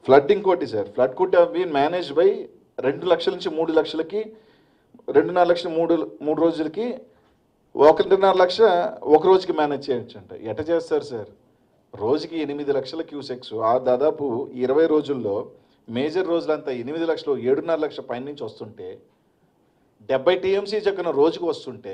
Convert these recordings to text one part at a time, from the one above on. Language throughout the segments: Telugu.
ఫ్లడ్ ఇంకోటి sir flood could have been manage by రెండు లక్షల నుంచి మూడు లక్షలకి రెండున్నర లక్షల మూడు మూడు రోజులకి ఒకటిన్నర లక్ష ఒక రోజుకి మేనేజ్ చేయొచ్చు అంట ఎట చేస్తారు సార్ రోజుకి ఎనిమిది లక్షల క్యూసెక్స్ ఆ దాదాపు ఇరవై రోజుల్లో మేజర్ రోజులంతా ఎనిమిది లక్షలు ఏడున్నర లక్ష పైన నుంచి వస్తుంటే డెబ్బై టీఎంసీ చొక్కన రోజుకు వస్తుంటే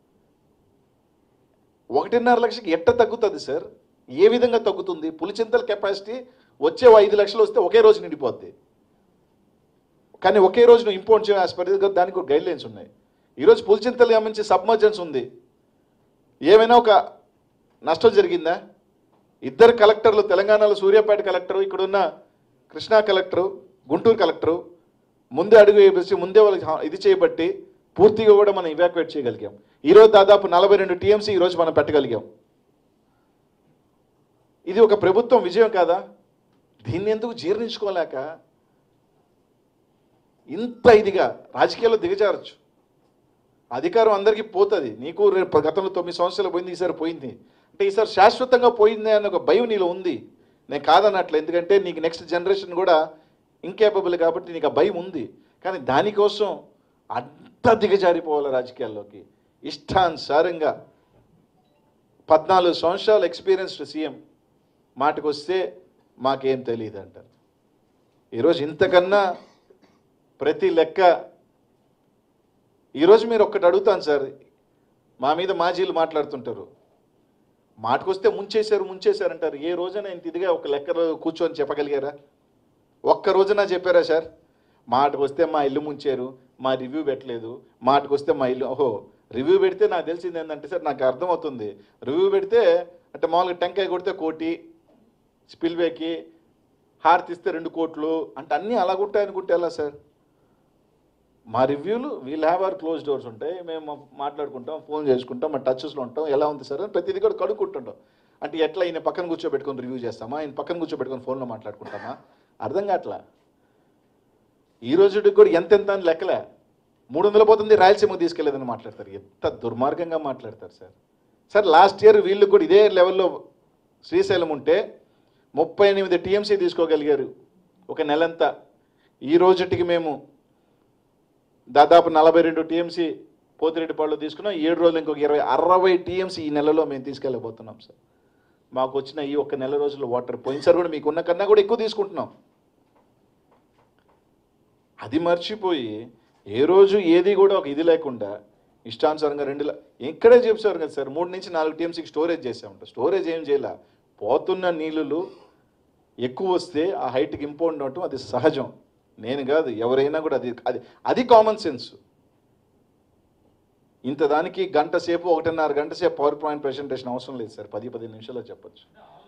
ఒకటిన్నర లక్షకి ఎట్ట తగ్గుతుంది సార్ ఏ విధంగా తగ్గుతుంది పులిచింతల కెపాసిటీ వచ్చే ఓ ఐదు లక్షలు వస్తే ఒకే రోజు నిండిపోద్ది కానీ ఒకే రోజు నువ్వు ఇంపోర్ట్ చేయ యాజ్ పర్ దానికి ఒక గైడ్ లైన్స్ ఉన్నాయి ఈరోజు పులిచింతలు గమనించి సబ్మర్జెన్స్ ఉంది ఏమైనా ఒక నష్టం జరిగిందా ఇద్దరు కలెక్టర్లు తెలంగాణలో సూర్యాపేట కలెక్టరు ఇక్కడున్న కృష్ణా కలెక్టరు గుంటూరు కలెక్టరు ముందే అడుగు వేసి ముందే వాళ్ళకి హా- ఇది చేయబట్టి పూర్తిగా కూడా మనం ఇవాక్యువేట్ చేయగలిగాం ఈరోజు దాదాపు నలభై రెండు టీఎంసీ ఈరోజు మనం పెట్టగలిగాం ఇది ఒక ప్రభుత్వం విజయం కాదా దీన్ని ఎందుకు జీర్ణించుకోలేక ఇంత ఇదిగా రాజకీయాల్లో దిగజారచ్చు అధికారం అందరికీ పోతుంది నీకు రేపు గతంలో తొమ్మిది సంవత్సరాలు పోయింది ఈసారి పోయింది అంటే ఈసారి శాశ్వతంగా పోయింది అన్న ఒక భయం నీలో ఉంది నేను కాదన్నట్లు ఎందుకంటే నీకు నెక్స్ట్ జనరేషన్ కూడా ఇంకేపబుల్ కాబట్టి నీకు ఆ భయం ఉంది కానీ దానికోసం అంత దిగజారిపోవాలి రాజకీయాల్లోకి ఇష్టానుసారంగా పద్నాలుగు సంవత్సరాలు ఎక్స్పీరియన్స్డ్ సీఎం మాటకు వస్తే మాకేం తెలియదు అంటారు ఈరోజు ఇంతకన్నా ప్రతి లెక్క ఈరోజు మీరు ఒక్కటి అడుగుతాను సార్ మా మీద మాజీలు మాట్లాడుతుంటారు మాటకొస్తే ముంచేశారు ముంచేశారు అంటారు ఏ రోజున ఇంత ఇదిగా ఒక లెక్క కూర్చొని చెప్పగలిగారా ఒక్క రోజున చెప్పారా సార్ మాటకు వస్తే మా ఇల్లు ముంచారు మా రివ్యూ పెట్టలేదు మాటకు వస్తే మా ఇల్లు ఓహో రివ్యూ పెడితే నాకు తెలిసింది ఏంటంటే సార్ నాకు అర్థమవుతుంది రివ్యూ పెడితే అంటే మామూలుగా టెంకాయ కొడితే కోటి స్పిల్వేకి హారతి ఇస్తే రెండు కోట్లు అంటే అన్నీ అలా ఉంటాయి అనుకుంటే ఎలా సార్ మా రివ్యూలు we'll have our close doors ఉంటాయి మేము మాట్లాడుకుంటాం ఫోన్ చేసుకుంటాం మా టచెస్లో ఉంటాం ఎలా ఉంది సార్ అని ప్రతిదీ కూడా కడుక్కుంటుంటాం అంటే ఎట్లా ఈయన పక్కన కూర్చోబెట్టుకొని రివ్యూ చేస్తామా ఆయన పక్కన కూర్చోబెట్టుకొని ఫోన్లో మాట్లాడుకుంటామా అర్థం కావట్లా ఈ రోజుకి కూడా ఎంతెంత అని లెక్కలే మూడు వందలు పోతుంది రాయలసీమకు తీసుకెళ్లేదని మాట్లాడతారు ఎంత దుర్మార్గంగా మాట్లాడతారు సార్ సార్ లాస్ట్ ఇయర్ వీళ్ళు కూడా ఇదే లెవెల్లో శ్రీశైలం ఉంటే ముప్పై ఎనిమిది టీఎంసీ తీసుకోగలిగారు ఒక నెలంతా ఈ రోజుటికి మేము దాదాపు నలభై రెండు టీఎంసీ పోతిరెడ్డిపాడులో తీసుకున్నాం ఏడు రోజులు ఇంకొక ఇరవై అరవై టీఎంసీ ఈ నెలలో మేము తీసుకెళ్ళబోతున్నాం సార్ మాకు వచ్చిన ఈ ఒక్క నెల రోజుల్లో వాటర్ పోయినసారి కూడా మీకు ఉన్న కన్నా కూడా ఎక్కువ తీసుకుంటున్నాం అది మర్చిపోయి ఏ రోజు ఏది కూడా ఒక ఇది లేకుండా ఇష్టానుసారంగా రెండు ల- ఇక్కడే చెప్పారు కదా సార్ మూడు నుంచి నాలుగు టీఎంసీకి స్టోరేజ్ చేసామంట స్టోరేజ్ ఏం చేయాల పోతున్న నీళ్ళు ఎక్కువ వస్తే ఆ హైట్కి ఇంపోర్ట్ అవటం అది సహజం నేను కాదు ఎవరైనా కూడా అది అది అది కామన్ సెన్స్ ఇంత దానికి గంట సేపు ఒకటిన్నర గంట సేపు పవర్ పాయింట్ ప్రెజెంటేషన్ అవసరం లేదు సార్ పది పది నిమిషాల్లో చెప్పొచ్చు